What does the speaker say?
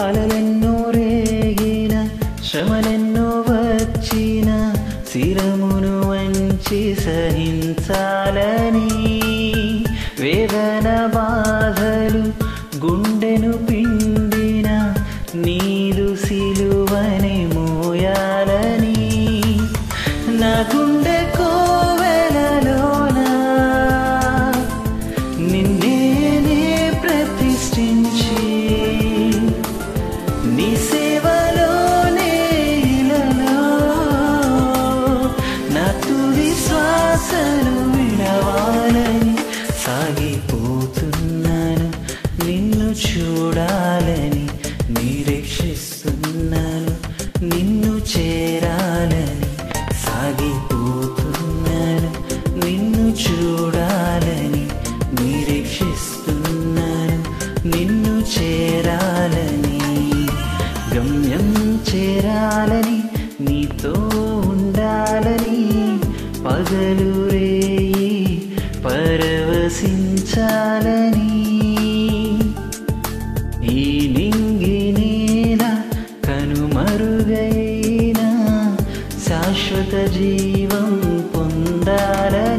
అలలెన్నో రేగిన శ్రమలెన్నో వచ్చిన శిరమును వంచి సహించాలని వేదన బాధలు గుండెను పిండిన నీదు సిలువని మోయాలని నా గుండె కోవెలలోనా నిన్నేనే ప్రతిష్ఠించి నీ సేవలోనే ఇలలో నా తుది శ్వాసను విడవాలని సాగిపోతున్నాను నిన్ను చూడాలని నిరీక్షిస్తున్నాను నిన్ను చేరాలని సాగిపోతున్నాను నిన్ను చూడాలని నిరీక్షిస్తున్నాను నిన్ను చేరాలని గమ్యం చేరాలని నీతో ఉండాలని పగలు రేయి పరవశించాలని ఈ నింగి నేల కనుమరుగైన శాశ్వత జీవం పొందాలని